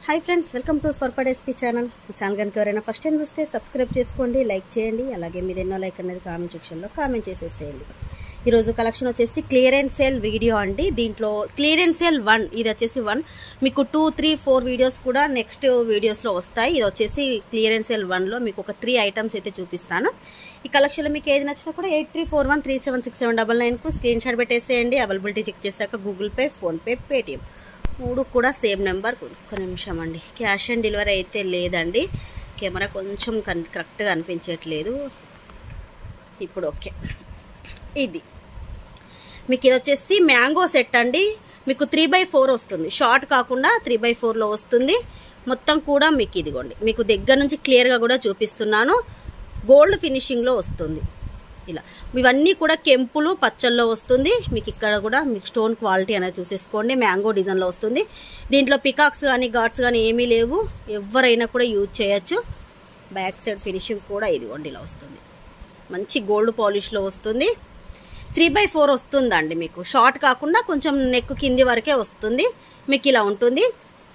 hi friends welcome to స్వర్పడ్ SP channel ఈ channel కనుక ఎవరైనా ఫస్ట్ టైం చూస్తే సబ్స్క్రైబ్ చేసుకోండి లైక్ చేయండి అలాగే మీద ఎన్నో లైక్ అనేది కామెంట్ సెక్షన్లో కామెంట్ చేసేసేయండి ఈరోజు కలెక్షన్ వచ్చేసి క్లియరెన్స్ సేల్ వీడియో అండి దీంట్లో క్లియరెన్స్ సేల్ వన్ ఇది వచ్చేసి వన్ మీకు టూ త్రీ ఫోర్ వీడియోస్ కూడా నెక్స్ట్ వీడియోస్లో వస్తాయి ఇది వచ్చేసి క్లియరెన్స్ సేల్ వన్లో మీకు ఒక త్రీ ఐటమ్స్ అయితే చూపిస్తాను ఈ కలెక్షన్లో మీకు ఏది నచ్చినా కూడా eight three four one three seven six seven double నైన్కు స్క్రీన్ షాట్ పెట్టేసేయండి అవైలబిలిటీ చెక్ చేశాక గూగుల్ పే ఫోన్పే పేటిఎం మూడు కూడా సేమ్ నెంబర్ ఒక్క నిమిషం అండి క్యాష్ ఆన్ డెలివరీ అయితే లేదండి కెమెరా కొంచెం కన్ కరెక్ట్గా అనిపించట్లేదు ఇప్పుడు ఓకే ఇది మీకు ఇది వచ్చేసి మ్యాంగో సెట్ అండి మీకు త్రీ బై ఫోర్ వస్తుంది షార్ట్ కాకుండా త్రీ బై ఫోర్లో వస్తుంది మొత్తం కూడా మీకు ఇదిగోండి మీకు దగ్గర నుంచి క్లియర్గా కూడా చూపిస్తున్నాను గోల్డ్ ఫినిషింగ్లో వస్తుంది ఇలా ఇవన్నీ కూడా కెంపులు పచ్చల్లో వస్తుంది మీకు ఇక్కడ కూడా మీకు స్టోన్ క్వాలిటీ అనేది చూసేసుకోండి మ్యాంగో డిజైన్లో వస్తుంది దీంట్లో పికాక్స్ కానీ గాడ్స్ కానీ ఏమీ లేవు ఎవరైనా కూడా యూజ్ చేయొచ్చు బ్యాక్ సైడ్ ఫినిషింగ్ కూడా ఇదిగోండి ఇలా వస్తుంది మంచి గోల్డ్ పాలిష్లో వస్తుంది త్రీ బై ఫోర్ వస్తుందండి మీకు షార్ట్ కాకుండా కొంచెం నెక్ కింది వరకే వస్తుంది మీకు ఇలా ఉంటుంది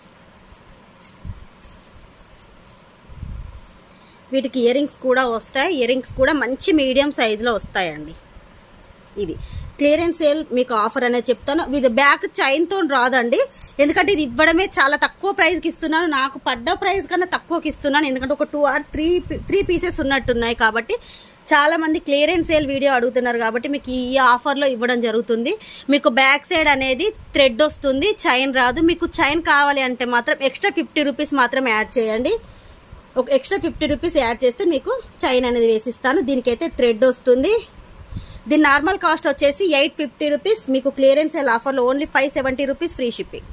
వీటికి ఇయర్ రింగ్స్ కూడా వస్తాయి ఇయర్ రింగ్స్ కూడా మంచి మీడియం సైజులో వస్తాయండి ఇది క్లియరెన్స్ సేల్ మీకు ఆఫర్ అనేది చెప్తాను ఇది బ్యాక్ చైన్తో రాదండి ఎందుకంటే ఇది ఇవ్వడమే చాలా తక్కువ ప్రైస్కి ఇస్తున్నాను నాకు పడ్డ ప్రైస్ కన్నా తక్కువకి ఇస్తున్నాను ఎందుకంటే ఒక two or three three pieces ఉన్నట్టున్నాయి కాబట్టి చాలా మంది క్లియరెన్స్ సేల్ వీడియో అడుగుతున్నారు కాబట్టి మీకు ఈ ఆఫర్లో ఇవ్వడం జరుగుతుంది మీకు బ్యాక్ సైడ్ అనేది థ్రెడ్ వస్తుంది చైన్ రాదు మీకు చైన్ కావాలి అంటే మాత్రం ఎక్స్ట్రా ఫిఫ్టీ రూపీస్ మాత్రం యాడ్ చేయండి ఒక ఎక్స్ట్రా ఫిఫ్టీ రూపీస్ యాడ్ చేస్తే మీకు చైన్ అనేది వేసిస్తాను దీనికైతే థ్రెడ్ వస్తుంది దీని నార్మల్ కాస్ట్ వచ్చేసి ఎయిట్ ఫిఫ్టీ రూపీస్ మీకు క్లియరెన్స్ సేల్ ఆఫర్లో only five seventy rupees free shipping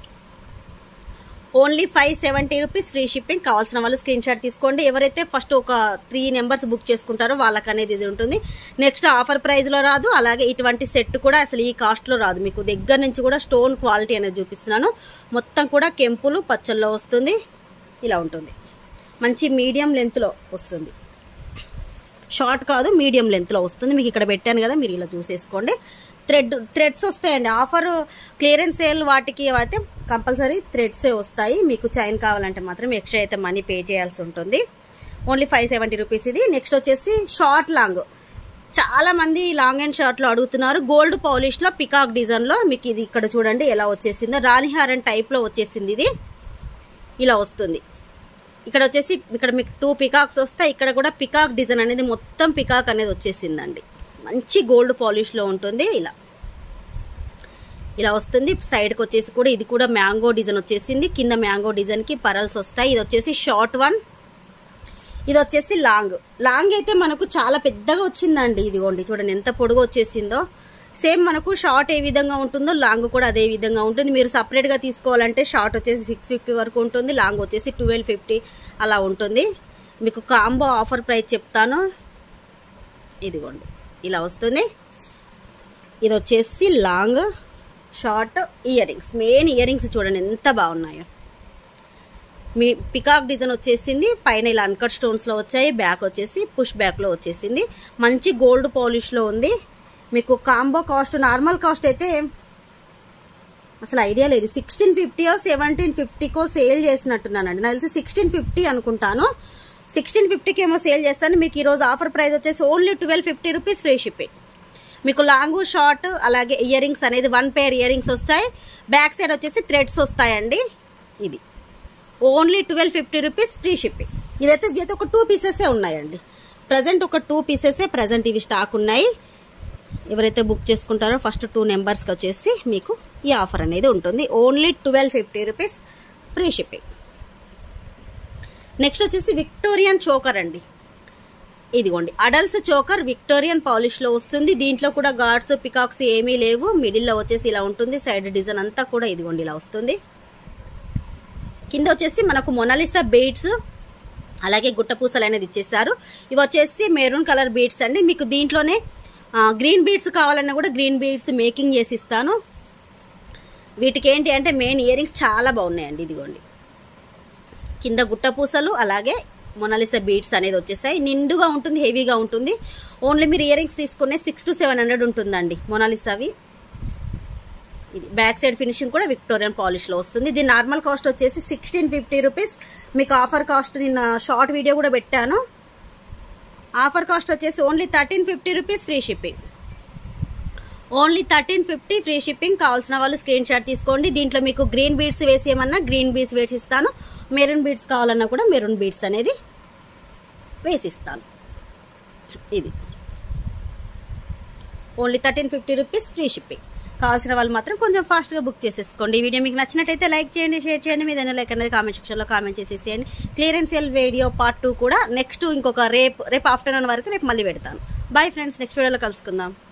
only five seventy rupees free shipping కావాల్సిన వాళ్ళు స్క్రీన్ షాట్ తీసుకోండి ఎవరైతే ఫస్ట్ ఒక త్రీ నెంబర్స్ బుక్ చేసుకుంటారో వాళ్ళకి అనేది ఇది ఉంటుంది నెక్స్ట్ ఆఫర్ ప్రైస్లో రాదు అలాగే ఇటువంటి సెట్ కూడా అసలు ఈ కాస్ట్లో రాదు మీకు దగ్గర నుంచి కూడా స్టోన్ క్వాలిటీ అనేది చూపిస్తున్నాను మొత్తం కూడా కెంపులు పచ్చల్లో వస్తుంది ఇలా ఉంటుంది మంచి మీడియం లెంత్లో వస్తుంది షార్ట్ కాదు మీడియం లెంత్లో వస్తుంది మీకు ఇక్కడ పెట్టాను కదా మీరు ఇలా చూసేసుకోండి థ్రెడ్ థ్రెడ్స్ వస్తాయండి ఆఫర్ క్లియరెన్స్ సేల్ వాటికి అయితే కంపల్సరీ థ్రెడ్సే వస్తాయి మీకు చైన్ కావాలంటే మాత్రం ఎక్స్ట్రా అయితే మనీ పే చేయాల్సి ఉంటుంది ఓన్లీ ఫైవ్ సెవెంటీ రూపీస్ ఇది నెక్స్ట్ వచ్చేసి షార్ట్ లాంగ్ చాలా మంది లాంగ్ అండ్ షార్ట్లో అడుగుతున్నారు గోల్డ్ పాలిష్లో పికాక్ డిజైన్లో మీకు ఇది ఇక్కడ చూడండి ఎలా వచ్చేసిందో రాణిహారన్ టైప్లో వచ్చేసింది ఇది ఇలా వస్తుంది ఇక్కడ వచ్చేసి ఇక్కడ మీకు టూ పికాక్స్ వస్తాయి ఇక్కడ కూడా పికాక్ డిజైన్ అనేది మొత్తం పికాక్ అనేది వచ్చేసిందండి మంచి గోల్డ్ పాలిష్లో ఉంటుంది ఇలా ఇలా వస్తుంది సైడ్కి వచ్చేసి కూడా ఇది కూడా మ్యాంగో డిజైన్ వచ్చేసింది కింద మ్యాంగో డిజైన్కి పరల్స్ వస్తాయి ఇది వచ్చేసి షార్ట్ వన్ ఇది వచ్చేసి లాంగ్ లాంగ్ అయితే మనకు చాలా పెద్దగా వచ్చిందండి ఇదిగోండి చూడండి ఎంత పొడుగు వచ్చేసిందో సేమ్ మనకు షార్ట్ ఏ విధంగా ఉంటుందో లాంగ్ కూడా అదే విధంగా ఉంటుంది మీరు సపరేట్గా తీసుకోవాలంటే షార్ట్ వచ్చేసి సిక్స్ ఫిఫ్టీ వరకు ఉంటుంది లాంగ్ వచ్చేసి ట్వెల్వ్ ఫిఫ్టీ అలా ఉంటుంది మీకు కాంబో ఆఫర్ ప్రైస్ చెప్తాను ఇదిగోండి ఇలా వస్తుంది ఇది వచ్చేసి long short earrings main earrings చూడండి ఎంత బాగున్నాయో మీ పికాక్ డిజైన్ వచ్చేసింది పైన ఇలా అన్కట్ స్టోన్స్లో వచ్చాయి బ్యాక్ వచ్చేసి పుష్ బ్యాక్లో వచ్చేసింది మంచి గోల్డ్ పాలిష్లో ఉంది మీకు కాంబో కాస్ట్ నార్మల్ కాస్ట్ అయితే అసలు ఐడియా లేదు సిక్స్టీన్ ఫిఫ్టీయో సెవెంటీన్ ఫిఫ్టీకో సేల్ చేసినట్టున్నానండి నాకు తెలిసి సిక్స్టీన్ ఫిఫ్టీ అనుకుంటాను సిక్స్టీన్ ఫిఫ్టీకి ఏమో సేల్ చేస్తాను మీకు ఈరోజు ఆఫర్ ప్రైస్ వచ్చేసి only twelve fifty rupees free shipping మీకు లాంగ్ షార్ట్ అలాగే ఇయర్ రింగ్స్ అనేది వన్ పేర్ ఇయర్ రింగ్స్ వస్తాయి బ్యాక్ సైడ్ వచ్చేసి థ్రెడ్స్ వస్తాయండి ఇది only twelve fifty rupees free shipping ఇదైతే ఇదైతే ఒక టూ పీసెసే ఉన్నాయండి ప్రజెంట్ ఒక టూ పీసెసే ప్రజెంట్ ఇవి స్టాక్ ఉన్నాయి ఎవరైతే బుక్ చేసుకుంటారో ఫస్ట్ టూ నెంబర్స్కి వచ్చేసి మీకు ఈ ఆఫర్ అనేది ఉంటుంది only twelve fifty rupees free shipping next వచ్చేసి విక్టోరియన్ చోకర్ అండి ఇదిగోండి అడల్స్ చోకర్ విక్టోరియన్ పాలిష్లో వస్తుంది దీంట్లో కూడా గార్డ్స్ పికాక్స్ ఏమీ లేవు మిడిల్లో వచ్చేసి ఇలా ఉంటుంది సైడ్ డిజైన్ అంతా కూడా ఇదిగోండి ఇలా వస్తుంది కింద వచ్చేసి మనకు మొనాలిసా బీడ్స్ అలాగే గుట్టపూసలు అనేది ఇచ్చేసారు ఇవి వచ్చేసి మెరూన్ కలర్ బీడ్స్ అండి మీకు దీంట్లోనే గ్రీన్ బీడ్స్ కావాలన్నా కూడా గ్రీన్ బీడ్స్ మేకింగ్ చేసి ఇస్తాను వీటికి ఏంటి అంటే మెయిన్ ఇయర్ రింగ్స్ చాలా బాగున్నాయండి ఇదిగోండి కింద గుట్టపూసలు అలాగే మొనాలిసా బీడ్స్ అనేది వచ్చేసాయి నిండుగా ఉంటుంది హెవీగా ఉంటుంది ఓన్లీ మీరు ఇయర్ రింగ్స్ తీసుకునే సిక్స్ టు సెవెన్ హండ్రెడ్ ఉంటుందండి మొనాలిసావి ఇది బ్యాక్ సైడ్ ఫినిషింగ్ కూడా విక్టోరియన్ పాలిష్లో వస్తుంది ఇది నార్మల్ కాస్ట్ వచ్చేసి సిక్స్టీన్ ఫిఫ్టీ రూపీస్ మీకు ఆఫర్ కాస్ట్ నిన్న షార్ట్ వీడియో కూడా పెట్టాను ఆఫర్ కాస్ట్ వచ్చేసి only thirteen fifty rupees free shipping only thirteen fifty free shipping కావాల్సిన వాళ్ళు స్క్రీన్ షాట్ తీసుకోండి దీంట్లో మీకు గ్రీన్ బీడ్స్ వేసేయమన్నా గ్రీన్ బీడ్స్ వేసిస్తాను మెరూన్ బీడ్స్ కావాలన్నా కూడా మెరూన్ బీడ్స్ అనేది వేసిస్తాను ఇది only thirteen fifty rupees free shipping కావాల్సిన వాళ్ళు మాత్రం కొంచెం ఫాస్ట్గా బుక్ చేసేసుకోండి ఈ వీడియో మీకు నచ్చినట్టయితే లైక్ చేయండి షేర్ చేయండి మీద లైక్ అనేది కామెంట్ సెక్షన్లో కామెంట్ చేసేసేయండి clearance sale video part two కూడా నెక్స్ట్ ఇంకొక రేపు రేపు ఆఫ్టర్నూన్ వరకు రేపు మళ్ళీ పెడతాను బాయ్ ఫ్రెండ్స్ నెక్స్ట్ వీడియోలో కలుసుకుందాం